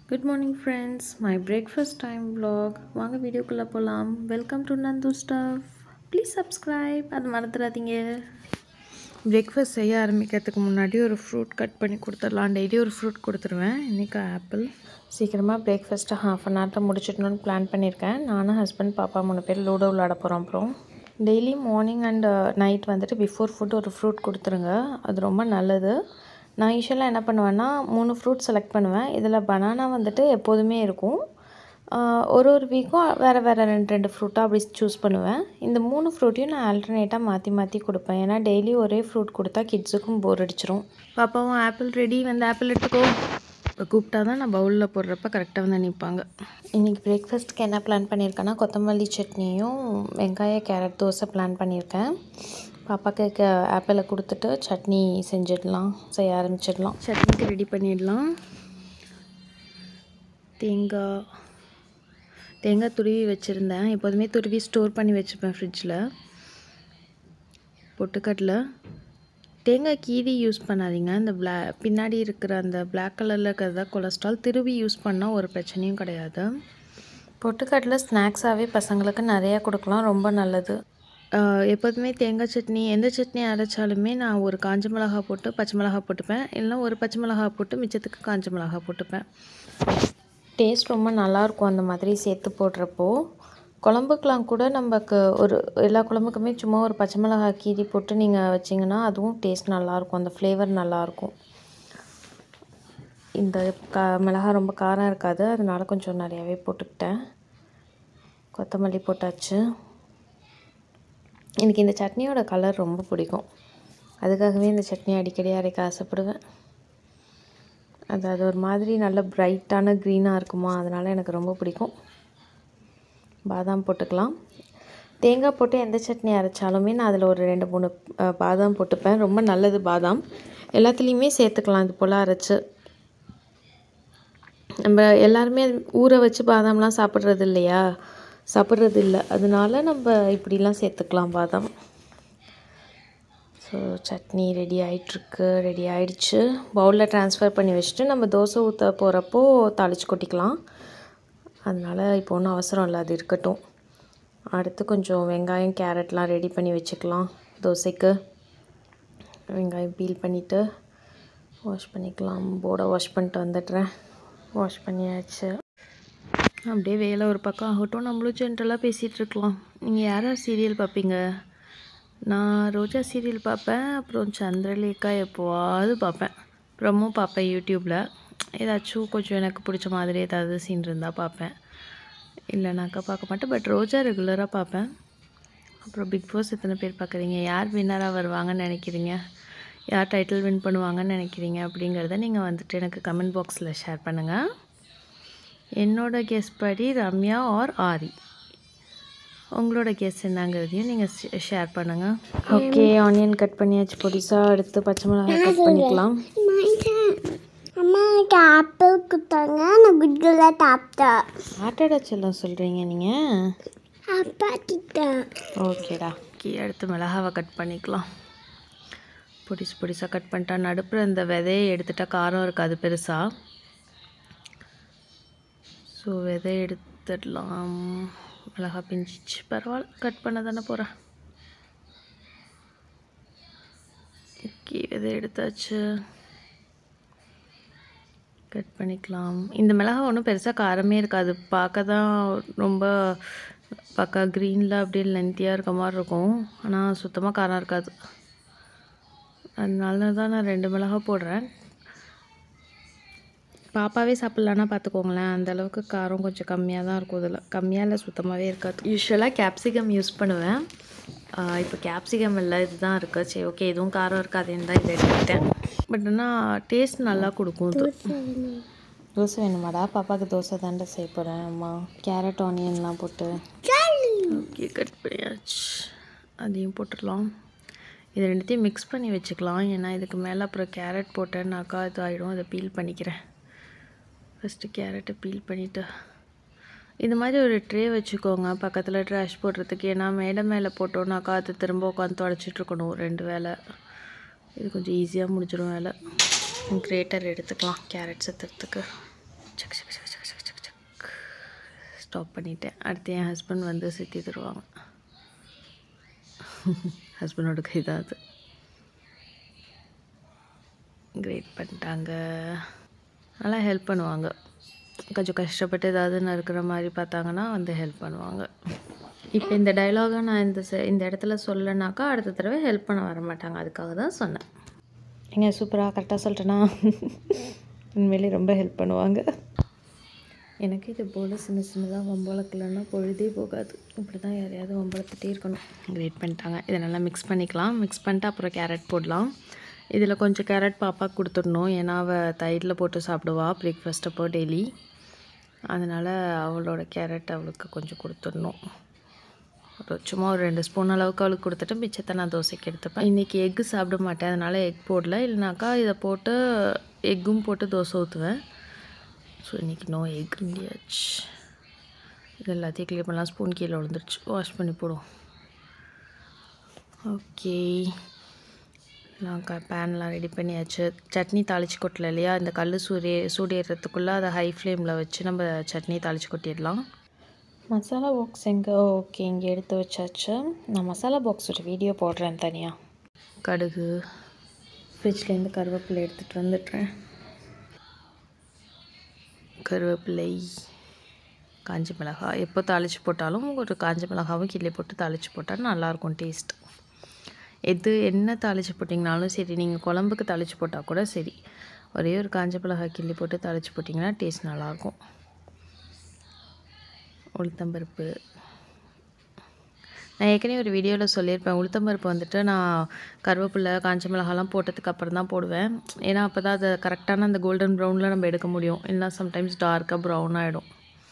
good morning friends my breakfast time vlog வாங்க வீடியோக்குள்ளே போகலாம் welcome to Nandu stuff please subscribe அது மறந்துடாதீங்க பிரேக்ஃபாஸ்ட் செய்ய ஆரம்பிக்கிறதுக்கு முன்னாடி ஒரு ஃப்ரூட் கட் பண்ணி கொடுத்துடலாம் டெய்லி ஒரு ஃப்ரூட் கொடுத்துருவேன் இன்றைக்கி ஆப்பிள் சீக்கிரமாக பிரேக்ஃபாஸ்ட்டை ஹாஃப் அன் ஹவரில் முடிச்சிடணும்னு பிளான் பண்ணியிருக்கேன் நானும் ஹஸ்பண்ட் பாப்பா மூணு பேர் லூடோ விளாட போகிறோம் அப்புறம் டெய்லி மார்னிங் அண்ட் நைட் வந்துட்டு பிஃபோர் ஃபுட் ஒரு ஃப்ரூட் கொடுத்துருங்க அது ரொம்ப நல்லது நான் யூஸ்வலாக என்ன பண்ணுவேன்னா மூணு ஃப்ரூட் செலக்ட் பண்ணுவேன் இதில் பனானா வந்துட்டு எப்போதுமே இருக்கும் ஆஹ் ஒரு ஒரு வீக்கும் வேறு வேறு ரெண்டு ரெண்டு ஃப்ரூட்டாக அப்படி சூஸ் பண்ணுவேன் இந்த மூணு ஃப்ரூட்டையும் நான் ஆல்டர்னேட்டாக மாற்றி மாற்றி கொடுப்பேன் ஏன்னா டெய்லி ஒரே ஃப்ரூட் கொடுத்தா கிட்ஸுக்கும் போர் அடிச்சிரும் பாப்பாவும் ஆப்பிள் ரெடி வந்து ஆப்பிள் எடுத்துக்கோ இப்போ கூப்பிட்டா தான் நான் பவுலில் போடுறப்ப கரெக்டாக வந்து நிற்பாங்க இன்றைக்கி பிரேக்ஃபாஸ்ட்டுக்கு என்ன பிளான் பண்ணியிருக்கேன்னா கொத்தமல்லி சட்னியும் வெங்காய கேரட் தோசை பிளான் பண்ணியிருக்கேன் பாப்பாக்கு க ஆப்பிளை கொடுத்துட்டு சட்னி செஞ்சிடலாம் செய்ய ஆரம்பிச்சிடலாம் சட்னிக்கு ரெடி பண்ணிடலாம் தேங்காய் தேங்காய் துருவி வச்சுருந்தேன் எப்போதுமே துருவி ஸ்டோர் பண்ணி வச்சுப்பேன் ஃப்ரிட்ஜில் பொட்டுக்கடலை தேங்காய் கீரி யூஸ் பண்ணாதீங்க அந்த பிளா பின்னாடி இருக்கிற அந்த பிளாக் கலரில் இருக்கிறது தான் கொலஸ்ட்ரால் திருவி யூஸ் பண்ணால் ஒரு பிரச்சனையும் கிடையாது பொட்டுக்கடலை ஸ்நாக்ஸாகவே பசங்களுக்கு நிறையா கொடுக்கலாம் ரொம்ப நல்லது ஆஹ் எப்போதுமே தேங்காய் சட்னி எந்த சட்னி அரைச்சாலுமே நான் ஒரு காஞ்ச மிளகா போட்டு பச்சை மிளகா போட்டுப்பேன் இல்லைன்னா ஒரு பச்சை மிளகா போட்டு மிச்சத்துக்கு காஞ்ச மிளகா போட்டுப்பேன் டேஸ்ட் ரொம்ப நல்லாயிருக்கும் அந்த மாதிரி சேர்த்து போடுறப்போ குழம்புக்கெலாம் கூட நமக்கு ஒரு எல்லா குழம்புக்குமே சும்மா ஒரு பச்சை மிளகாய் கீரி போட்டு நீங்கள் வச்சிங்கன்னா அதுவும் டேஸ்ட் நல்லாயிருக்கும் அந்த ஃப்ளேவர் நல்லாயிருக்கும் இந்த கா மிளகா ரொம்ப காரம் இருக்காது அதனால கொஞ்சம் நிறையாவே போட்டுக்கிட்டேன் கொத்தமல்லி போட்டாச்சு எனக்கு இந்த சட்னியோட கலர் ரொம்ப பிடிக்கும் அதுக்காகவே இந்த சட்னி அடிக்கடி அரைக்க ஆசைப்படுவேன் அது அது ஒரு மாதிரி நல்ல பிரைட்டான க்ரீனாக இருக்குமா அதனால் எனக்கு ரொம்ப பிடிக்கும் பாதாம் போட்டுக்கலாம் தேங்காய் போட்டு எந்த சட்னி அரைச்சாலுமே நான் அதில் ஒரு ரெண்டு மூணு அஹ், பாதாம் போட்டுப்பேன் ரொம்ப நல்லது பாதாம் எல்லாத்துலேயுமே சேர்த்துக்கலாம் இது போல் அரைச்சி நம்ம எல்லாருமே அது ஊற வச்சு பாதாம்லாம் சாப்பிட்றது இல்லையா சாப்பிட்றது இல்லை அதனால நம்ம இப்படிலாம் சேர்த்துக்கலாம் பாதாம் ஸோ சட்னி ரெடி ஆயிட்டிருக்கு ரெடி ஆயிடுச்சு பவுலில் ட்ரான்ஸ்ஃபர் பண்ணி வச்சுட்டு நம்ம தோசை ஊற்ற போகிறப்போ தாளித்து கொட்டிக்கலாம் அதனால் இப்போ ஒன்றும் அவசரம் இல்லை அது இருக்கட்டும் அடுத்து கொஞ்சம் வெங்காயம் கேரட்லாம் ரெடி பண்ணி வச்சுக்கலாம் தோசைக்கு வெங்காயம் பீல் பண்ணிவிட்டு வாஷ் பண்ணிக்கலாம் போர்டை வாஷ் பண்ணிட்டு வந்துடுறேன் வாஷ் பண்ணியாச்சு அப்படியே வேலை ஒரு பக்கம் ஆகட்டும் நம்மளும் ஜென்ரலாக பேசிகிட்டு இருக்கலாம் நீங்கள் யார் யார் சீரியல் பார்ப்பீங்க நான் ரோஜா சீரியல் பார்ப்பேன் அப்புறம் சந்திரலேகா எப்போவாவது பார்ப்பேன் அப்புறமும் பார்ப்பேன் யூடியூப்பில் ஏதாச்சும் கொஞ்சம் எனக்கு பிடிச்ச மாதிரி ஏதாவது சீன் இருந்தால் பார்ப்பேன் இல்லைனாக்கா பார்க்க மாட்டேன் பட் ரோஜா ரெகுலராக பார்ப்பேன் அப்புறம் பிக் பாஸ் எத்தனை பேர் பார்க்குறீங்க யார் வின்னராக வருவாங்கன்னு நினைக்கிறீங்க யார் டைட்டில் வின் பண்ணுவாங்கன்னு நினைக்கிறீங்க அப்படிங்கிறத நீங்கள் வந்துட்டு எனக்கு கமெண்ட் பாக்ஸில் ஷேர் பண்ணுங்கள் என்னோட கெஸ் படி ரம்யா ஆர் ஆரி உங்களோட கெஸ் என்னங்கிறதையும் நீங்கள் ஷேர் பண்ணுங்கள் ஓகே ஆனியன் கட் பண்ணியாச்சு பொடிசாக எடுத்து பச்சை மிளகாய் கட் பண்ணிக்கலாம் அம்மா எனக்கு ஆப்பிள் கொடுத்தாங்க நான் குட்குள்ள சாப்பிட்டேன் ஆட்டோட செல்லம் சொல்கிறீங்க நீங்கள் அப்பா கிட்ட ஓகேடா கீ அடுத்து மிளகாவை கட் பண்ணிக்கலாம் பொடிசு பொடிசாக கட் பண்ணிட்டா நடுப்புற இந்த விதையை எடுத்துட்டா காரம் இருக்காது பெருசாக ஸோ விதை எடுத்துடலாம் மிளகா பிஞ்சிச்சு பரவாயில்ல கட் பண்ண தானே போகிறேன் ஓகே விதை எடுத்தாச்சு கட் பண்ணிக்கலாம் இந்த மிளகா ஒன்றும் பெருசாக காரமே இருக்காது பார்க்க தான் ரொம்ப பக்கா க்ரீனில் அப்படியே லென்த்தியாக இருக்க மாதிரி இருக்கும் ஆனால் சுத்தமாக காரம் இருக்காது அதனால தான் நான் ரெண்டு மிளகா போடுறேன் பாப்பாவே சாப்பிட்லான்னா பார்த்துக்கோங்களேன் அந்த அளவுக்கு காரம் கொஞ்சம் கம்மியாக தான் இருக்கும் இதில் கம்மியாக இல்லை சுத்தமாகவே இருக்காது யூஸ்வலாக கேப்சிகம் யூஸ் பண்ணுவேன் ஆஹ் இப்போ கேப்சிகம் இல்லை இதுதான் இருக்குது சரி ஓகே எதுவும் காரம் இருக்காதுன்னு தான் இதை எடுத்துக்கிட்டேன் பட் ஆனால் டேஸ்ட் நல்லா கொடுக்கும் இது தோசை வேணுமாடா பாப்பாவுக்கு தோசை தாண்டா செய்ய போகிறேன் அம்மா கேரட் ஆனியன்லாம் போட்டு ஓகே கட் பண்ணியாச்சு அதையும் போட்டுடலாம் இது ரெண்டுத்தையும் மிக்ஸ் பண்ணி வச்சுக்கலாம் ஏன்னா இதுக்கு மேலே அப்புறம் கேரட் போட்டேன்னாக்கா இது ஆகிடும் அதை பீல் பண்ணிக்கிறேன் ஃபஸ்ட்டு கேரட்டை பீல் பண்ணிவிட்டு இது மாதிரி ஒரு ட்ரே வச்சுக்கோங்க பக்கத்தில் ட்ராஷ் போடுறதுக்கு ஏன்னா மேடை மேலே போட்டோன்னாக்கா அது திரும்ப உட்காந்து தொடச்சிட்டு இருக்கணும் ரெண்டு வேலை இது கொஞ்சம் ஈஸியாக முடிஞ்சிடும் வேலை கிரேட்டர் எடுத்துக்கலாம் கேரட் செத்துறதுக்கு சக் சக் சக் ஸ்டாப் பண்ணிட்டேன் அடுத்து என் ஹஸ்பண்ட் வந்து சுற்றி தருவாங்க ஹஸ்பண்டோட கை தான் அது கிரேட் பண்ணிட்டாங்க நல்லா ஹெல்ப் பண்ணுவாங்க கொஞ்சம் கஷ்டப்பட்டு ஏதாவது நறுக்கிற மாதிரி பார்த்தாங்கன்னா வந்து ஹெல்ப் பண்ணுவாங்க இப்போ இந்த டைலாகை நான் இந்த செ- இந்த இடத்துல சொல்லனாக்கா அடுத்த தடவை ஹெல்ப் பண்ண வர மாட்டாங்க அதுக்காக தான் சொன்னேன் எங்க சூப்பராக கரெக்டாக சொல்லிட்டேனா உண்மையிலே ரொம்ப ஹெல்ப் பண்ணுவாங்க எனக்கு இது போல் சின்ன சின்னதாக வம்பளக்கலன்னா பொழுதே போகாது இப்படி தான் யாரையாவது வம்பளத்துட்டே இருக்கணும் கிரேட் பண்ணிட்டாங்க இதை நல்லா மிக்ஸ் பண்ணிக்கலாம் மிக்ஸ் பண்ணிட்டு அப்புறம் கேரட் போடலாம் இதில் கொஞ்சம் கேரட் பாப்பாக்கு கொடுத்துடணும் ஏன்னா அவள் தயிரில் போட்டு சாப்பிடுவா பிரேக்ஃபாஸ்ட் அப்போ டெய்லி அதனால் அவளோட கேரட் அவளுக்கு கொஞ்சம் கொடுத்துடணும் ஒரு சும்மா ஒரு ரெண்டு ஸ்பூன் அளவுக்கு அவளுக்கு கொடுத்துட்டு மிச்சத்தை நான் தோசைக்கு எடுத்துப்பேன் இன்றைக்கி எக்கு சாப்பிட மாட்டேன் அதனால் எக் போடல இல்லைனாக்கா இதை போட்டு எக்கும் போட்டு தோசை ஊற்றுவேன் ஸோ இன்றைக்கி நோ எக் இண்டியாச்சு இது எல்லாத்தையும் க்ளியர் பண்ணலாம் ஸ்பூன் கீழே விழுந்துருச்சு வாஷ் பண்ணி போடுவோம் ஓகே நான் க பேன்லாம் ரெடி பண்ணியாச்சு சட்னி தாளித்து கொட்டல இல்லையா இந்த கல் சூரிய சூடேறதுக்குள்ளே அதை ஹை ஃப்ளேமில் வச்சு நம்ம சட்னி தாளித்து கொட்டிடலாம் மசாலா பாக்ஸ் எங்கே ஓகே இங்கே எடுத்து வச்சாச்சு நான் மசாலா பாக்ஸோட வீடியோ போடுறேன் தனியாக கடுகு ஃப்ரிட்ஜ்லேருந்து கருவேப்பிலை எடுத்துகிட்டு வந்துடுறேன் கருவேப்பிலை காஞ்ச மிளகாய் எப்போ தாளித்து போட்டாலும் ஒரு காஞ்ச மிளகாவும் கிள்ளி போட்டு தாளித்து போட்டால் நல்லாயிருக்கும் டேஸ்ட் எது என்ன தாளித்து போட்டிங்கனாலும் சரி நீங்கள் குழம்புக்கு தாளித்து போட்டால் கூட சரி ஒரே ஒரு காஞ்ச மிளகாய் கிள்ளி போட்டு தாளித்து போட்டிங்கன்னா டேஸ்ட் நல்லாயிருக்கும் உளுத்தம்பருப்பு நான் ஏற்கனவே ஒரு வீடியோவில் சொல்லியிருப்பேன் உளுத்தம்பருப்பு வந்துட்டு நான் கருவேப்பிலை காஞ்ச மிளகாலாம் போட்டதுக்கு அப்புறம் தான் போடுவேன் ஏன்னா அப்போ தான் அதை கரெக்டான அந்த கோல்டன் ப்ரௌனில் நம்ம எடுக்க முடியும் இல்லைனா சம்டைம்ஸ் டார்க்காக ப்ரௌன் ஆகிடும்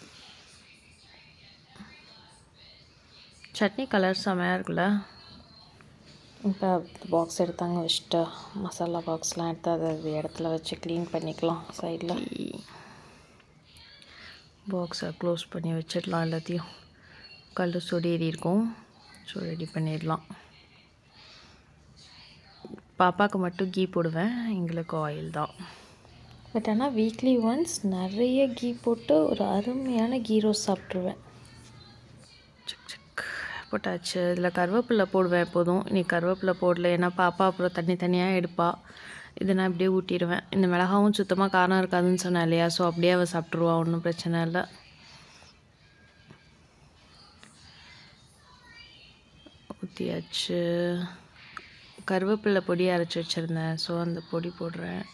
சட்னி கலர் செமையாக இருக்குல்ல இப்போ பாக்ஸ் எடுத்தாங்க வச்சுட்டு மசாலா பாக்ஸ்லாம் எடுத்து அதை அது இடத்துல வச்சு க்ளீன் பண்ணிக்கலாம் சைடில் பாக்ஸை க்ளோஸ் பண்ணி வச்சிடலாம் எல்லாத்தையும் கல் சுடேறி இருக்கும் ஸோ ரெடி பண்ணிடலாம் பாப்பாவுக்கு மட்டும் கீ போடுவேன் எங்களுக்கு ஆயில் தான் பட் ஆனால் வீக்லி ஒன்ஸ் நிறைய கீ போட்டு ஒரு அருமையான கீ ரோஸ் சாப்பிட்ருவேன் சிக் சிக் போட்டாச்சு இதில் கருவேப்பிலை போடுவேன் எப்போதும் நீ கருவேப்பிலை போடல ஏன்னா பாப்பா அப்புறம் தண்ணி தனியாக எடுப்பா இதை நான் அப்படியே ஊட்டிடுவேன் இந்த மிளகாவும் சுத்தமாக காரம் இருக்காதுன்னு சொன்னேன் இல்லையா ஸோ அப்படியே அவள் சாப்பிட்ருவா ஒன்றும் பிரச்சனை இல்லை ஊற்றியாச்சு கருவேப்பிலை பொடி அரைச்சி வச்சுருந்தேன் ஸோ அந்த பொடி போடுறேன்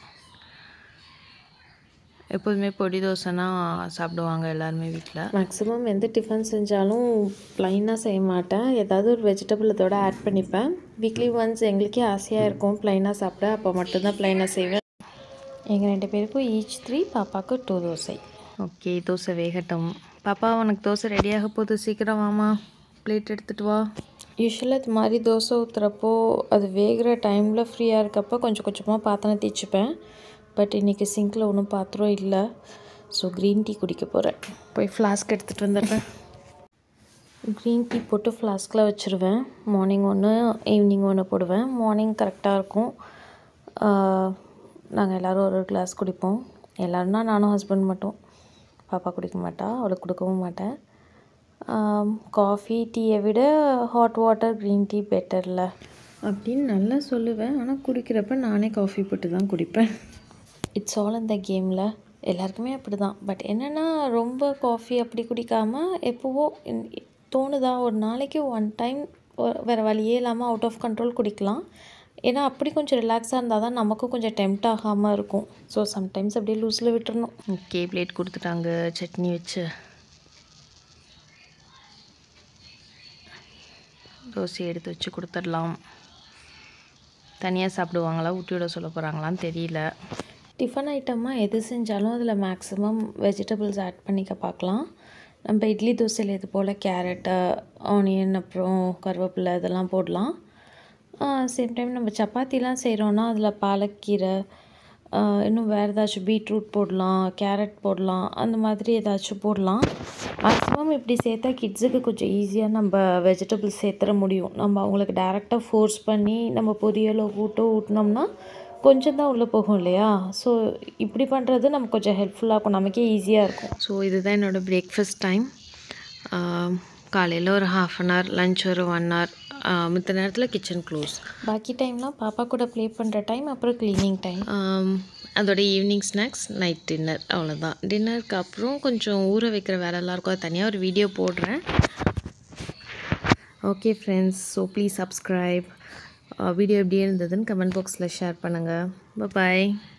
எப்போதுமே பொடி தோசைனா சாப்பிடுவாங்க எல்லாருமே வீட்டில் மேக்ஸிமம் எந்த டிஃபன் செஞ்சாலும் ப்ளைனாக செய்ய மாட்டேன் ஏதாவது ஒரு வெஜிடபிள் இதோட ஆட் பண்ணிப்பேன் வீக்லி ஒன்ஸ் எங்களுக்கே ஆசையாக இருக்கும் ப்ளைனாக சாப்பிட அப்போ மட்டும்தான் ப்ளைனாக செய்வேன் எங்கள் ரெண்டு பேருக்கும் ஈச் த்ரீ பாப்பாவுக்கு டூ தோசை ஓகே தோசை வேகட்டும் பாப்பா உனக்கு தோசை ரெடியாக போகுது சீக்கிரம் வாமா பிளேட் எடுத்துகிட்டு வா யூஸ்வலாக இது மாதிரி தோசை ஊற்றுறப்போ அது வேகிற டைமில் ஃப்ரீயாக இருக்கப்போ கொஞ்சம் கொஞ்சமாக பாத்திரம் தேய்ச்சிப்பேன் பட் இன்றைக்கி சிங்கில் ஒன்றும் பாத்திரம் இல்லை ஸோ க்ரீன் டீ குடிக்க போகிறேன் போய் ஃப்ளாஸ்க் எடுத்துகிட்டு வந்துடுறேன் க்ரீன் டீ போட்டு ஃப்ளாஸ்கில் வச்சுருவேன் மார்னிங் ஒன்று ஈவினிங் ஒன்று போடுவேன் மார்னிங் கரெக்டாக இருக்கும் நாங்கள் எல்லோரும் ஒரு ஒரு கிளாஸ் குடிப்போம் எல்லோரும்னா நானும் ஹஸ்பண்ட் மட்டும் பாப்பா குடிக்க மாட்டா அவளுக்கு கொடுக்கவும் மாட்டேன் காஃபி டீயை விட ஹாட் வாட்டர் க்ரீன் டீ பெட்டரில் அப்படின்னு நல்லா சொல்லுவேன் ஆனால் குடிக்கிறப்ப நானே காஃபி போட்டு தான் குடிப்பேன் இட்ஸ் ஆல் இந்த கேமில் எல்லாருக்குமே அப்படி தான் பட் என்னென்னா ரொம்ப காஃபி அப்படி குடிக்காமல் எப்போவோ இன்- தோணுதா ஒரு நாளைக்கு ஒன் டைம் வேறு வழியே இல்லாமல் அவுட் ஆஃப் கண்ட்ரோல் குடிக்கலாம் ஏன்னா அப்படி கொஞ்சம் ரிலாக்ஸாக இருந்தால் தான் நமக்கும் கொஞ்சம் டெம்ட் ஆகாமல் இருக்கும் ஸோ சம்டைம்ஸ் அப்படியே லூஸில் விட்டுறணும் ஓகே பிளேட் கொடுத்துட்டாங்க சட்னி வச்சு தோசை எடுத்து வச்சு கொடுத்துடலாம் தனியாக சாப்பிடுவாங்களா ஊட்டி விட சொல்ல போகிறாங்களான்னு தெரியல டிஃபன் ஐட்டமாக எது செஞ்சாலும் அதில் மேக்ஸிமம் வெஜிடபிள்ஸ் ஆட் பண்ணிக்க பார்க்கலாம் நம்ம இட்லி தோசையில் இது போல் கேரட்டு ஆனியன் அப்புறம் கருவேப்பிலை இதெல்லாம் போடலாம் சேம் டைம் நம்ம சப்பாத்திலாம் செய்கிறோன்னா அதில் பாலக்கீரை ஆஹ் இன்னும் வேறு ஏதாச்சும் பீட்ரூட் போடலாம் கேரட் போடலாம் அந்த மாதிரி ஏதாச்சும் போடலாம் மேக்ஸிமம் இப்படி சேர்த்தா கிட்ஸுக்கு கொஞ்சம் ஈஸியாக நம்ம வெஜிடபிள்ஸ் சேர்த்துற முடியும் நம்ம அவங்களுக்கு டேரெக்டாக ஃபோர்ஸ் பண்ணி நம்ம பொரியலோ கூட்டோ ஊட்டினோம்னா கொஞ்சம் தான் உள்ளே போகும் இல்லையா ஸோ இப்படி பண்ணுறது நமக்கு கொஞ்சம் ஹெல்ப்ஃபுல்லாக இருக்கும் நமக்கே ஈஸியாக இருக்கும் ஸோ இதுதான் என்னோடய பிரேக்ஃபாஸ்ட் டைம் காலையில் ஒரு ஹாஃப் அன் ஹவர் லஞ்ச் ஒரு ஒன் ஹவர் மித்த நேரத்தில் கிச்சன் க்ளோஸ் பாக்கி டைம்லாம் பாப்பா கூட ப்ளே பண்ணுற டைம் அப்புறம் க்ளீனிங் டைம் அதோட ஈவினிங் ஸ்நாக்ஸ் நைட் டின்னர் அவ்வளோதான் டின்னருக்கு அப்புறம் கொஞ்சம் ஊற வைக்கிற வேலைலாம் இருக்கும் அது தனியாக ஒரு வீடியோ போடுறேன் okay friends so please subscribe video எப்படி இருந்ததுன்னு கமெண்ட் பாக்ஸில் ஷேர் பண்ணுங்கள் பாய்